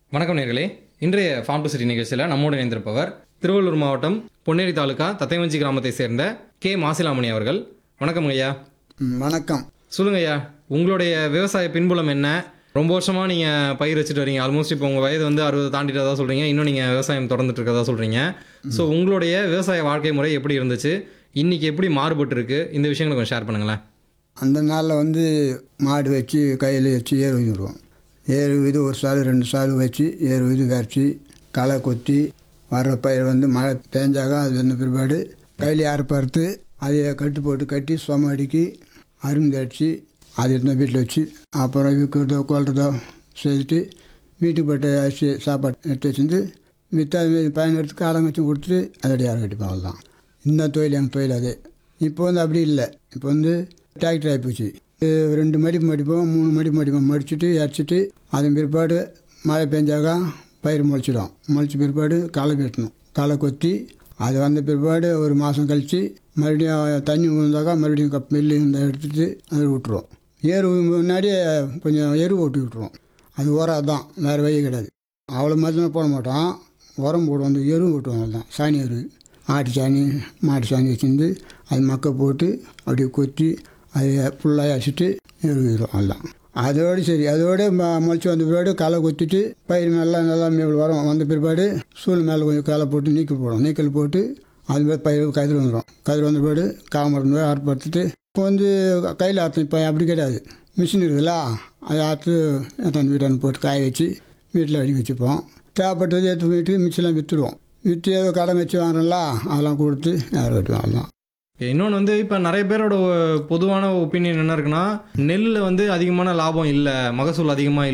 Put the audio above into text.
வணக்கம் நேர்களே இன்றைய ஃபார்ம் டு சிட்டி நிகழ்ச்சியில் நம்மோடு இணைந்திருப்பவர் திருவள்ளூர் மாவட்டம் பொன்னேரி தாலுகா தத்தைவஞ்சி கிராமத்தை சேர்ந்த கே மாசிலாமணி அவர்கள் வணக்கம் ஐயா ம், வணக்கம் சொல்லுங்க ஐயா உங்களுடைய விவசாய பின்புலம் என்ன ரொம்ப வருஷமா நீங்க பயிர் வச்சுட்டு வரீங்க ஆல்மோஸ்ட் இப்போ உங்க வயது வந்து அறுபது தாண்டிட்டதா சொல்றீங்க இன்னும் நீங்க விவசாயம் தொடர்ந்துட்டு இருக்கதா சொல்றீங்க ஸோ உங்களுடைய விவசாய வாழ்க்கை முறை எப்படி இருந்துச்சு இன்னைக்கு எப்படி மாறுபட்டு இருக்கு இந்த விஷயங்களை கொஞ்சம் ஷேர் பண்ணுங்களேன் அந்த நாளில் வந்து மாடு வச்சு கையில் வச்சு ஏர் உயிடுவோம் ஏர் உயிது ஒரு சால் ரெண்டு சால் வச்சு ஏர் உயிது விரைச்சி களை கொத்தி வர்ற பயிர் வந்து மழை தேஞ்சாக அது வந்த பிற்பாடு கையில் அறுப்பறுத்து அதை கட்டு போட்டு கட்டி சும அடுக்கி அரும்பு அடித்து அது எடுத்து வீட்டில் வச்சு அப்புறம் விற்கிறதோ கொள்றதோ செய்துட்டு வீட்டுக்கு போட்ட அரிசி சாப்பாடு எடுத்து வச்சுருந்து மித்த பயன் எடுத்து காலம் வச்சு கொடுத்துட்டு அதோட யாரும் கட்டிப்போம் அவ்வளோதான் இந்த தொழில் எங்கள் தொழில் அது இப்போ வந்து அப்படி இல்லை இப்போ வந்து டிராக்டர் ஆகிப்போச்சு இது ரெண்டு மடிப்பு மடிப்போம் மூணு மடிப்பு மடிப்போம் மடிச்சுட்டு இறச்சிட்டு அதன் பிற்பாடு மழை பெஞ்சாக்கா பயிர் முளைச்சிடும் முளைச்ச பிற்பாடு களை வெட்டணும் களை கொத்தி அது வந்த பிற்பாடு ஒரு மாதம் கழித்து மறுபடியும் தண்ணி விழுந்தாக்கா மறுபடியும் கப் நெல் இந்த எடுத்துட்டு அதை விட்டுருவோம் ஏறு முன்னாடியே கொஞ்சம் எரு ஓட்டி விட்டுருவோம் அது உரம் தான் வேறு வழி கிடையாது அவ்வளோ மருந்து போட மாட்டோம் உரம் போடுவோம் அந்த எருவும் விட்டுவோம் அதுதான் சாணி எரு ஆட்டு சாணி மாட்டு சாணி வச்சுருந்து அது மக்க போட்டு அப்படியே கொத்தி அதை ஃபுல்லாக அடிச்சுட்டு எருவிடும் அதுதான் அதோடு சரி அதோடு ம- முளைச்சி வந்த பிற்பாடு களை கொத்திட்டு பயிர் நல்லா நல்லா மேல் வரும் வந்த பிற்பாடு சூழ் மேலே கொஞ்சம் களை போட்டு நீக்கல் போடும் நீக்கல் போட்டு அது மாதிரி பயிர் கதிர் வந்துடும் கதிர் வந்த பிற்பாடு காமரம் அறுப்படுத்திட்டு இப்போ வந்து கையில் அறுத்தோம் இப்போ அப்படி கிடையாது மிஷின் இருக்குதுல்ல அதை அறுத்து எத்தனை வீட்டான போட்டு காய வச்சு வீட்டில் அடி வச்சுப்போம் தேவைப்பட்டது எடுத்து போயிட்டு மிச்சம்லாம் விற்றுடுவோம் விற்று ஏதோ கடன் வச்சு வாங்குறோம்ல அதெல்லாம் கொடுத்து யாரும் வெட்டுவோம் அதெல்லாம் இன்னொன்று வந்து இப்போ நிறைய பேரோட ஒ- பொதுவான ஒப்பீனியன் என்ன இருக்குன்னா நெல்லில் வந்து அதிகமான லாபம் இல்லை மகசூல் அதிகமாக